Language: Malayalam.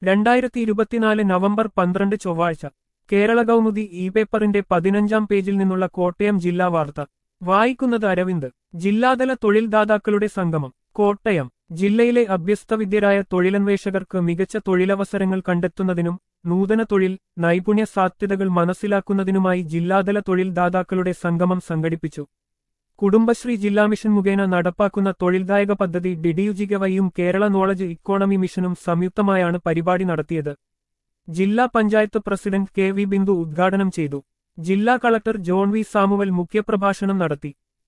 രണ്ടായിരത്തി ഇരുപത്തിനാല് നവംബർ പന്ത്രണ്ട് ചൊവ്വാഴ്ച കേരള കൗമുദി ഇ പേപ്പറിന്റെ പതിനഞ്ചാം പേജിൽ നിന്നുള്ള കോട്ടയം ജില്ലാ വാർത്ത വായിക്കുന്നത് അരവിന്ദ് ജില്ലാതല തൊഴിൽ ദാതാക്കളുടെ സംഗമം കോട്ടയം ജില്ലയിലെ അഭ്യസ്തവിദ്യരായ തൊഴിലന്വേഷകർക്ക് മികച്ച തൊഴിലവസരങ്ങൾ കണ്ടെത്തുന്നതിനും നൂതന തൊഴിൽ നൈപുണ്യ സാധ്യതകൾ മനസ്സിലാക്കുന്നതിനുമായി ജില്ലാതല തൊഴിൽ ദാതാക്കളുടെ സംഗമം സംഘടിപ്പിച്ചു കുടുംബശ്രീ ജില്ലാ മിഷൻ മുഖേന നടപ്പാക്കുന്ന തൊഴിൽദായക പദ്ധതി ഡിഡിയുജിഗവയും കേരള നോളജ് ഇക്കോണമി മിഷനും സംയുക്തമായാണ് പരിപാടി നടത്തിയത് ജില്ലാ panchayat president K V Bindu ഉദ്ഘാടനം ചെയ്തു ജില്ലാ കളക്ടർ ജോൺ വി സാമുവൽ മുഖ്യപ്രഭാഷണം നടത്തി